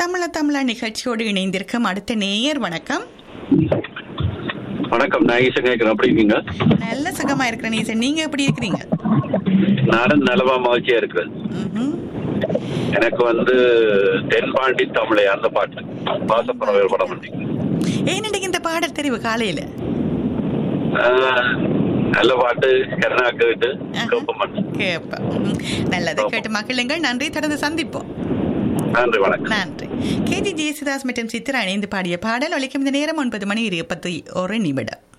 தமிழ தமிழா நிகழ்ச்சியோடு இணைந்திருக்கும் அடுத்த நேயர் வணக்கம் வணக்கம் நான் ஈசன் கேட்கிறேன் எப்படி இருக்கீங்க நல்ல சுகமா இருக்கிற நீசன் நீங்க எப்படி இருக்கிறீங்க நானும் நலமா மகிழ்ச்சியா இருக்கிறேன் ம்ஹும். எனக்கு வந்து தென்பாண்டி தமிழை அந்த பாட்டு பாசப்பறவை படம் பண்ணீங்க ஏன் இன்னைக்கு இந்த பாடல் தெரிவு காலையில ஆஹ், நல்ல பாட்டு கருணா கேட்டு ஆஹா. கோப்பமன் கேப்ப ம்ஹும். நல்லது கேட்டு மகிழுங்கள் நன்றி தொடர்ந்து சந்திப்போம் நன்றி வணக்கம் நன்றி கேஜி ஜெயசுதாஸ் மற்றும் சித்ரா இணைந்து பாடிய பாடல் ஒலிக்கும் இந்த நேரம் ஒன்பது மணி இருபத்தி ஒரு நிமிடம்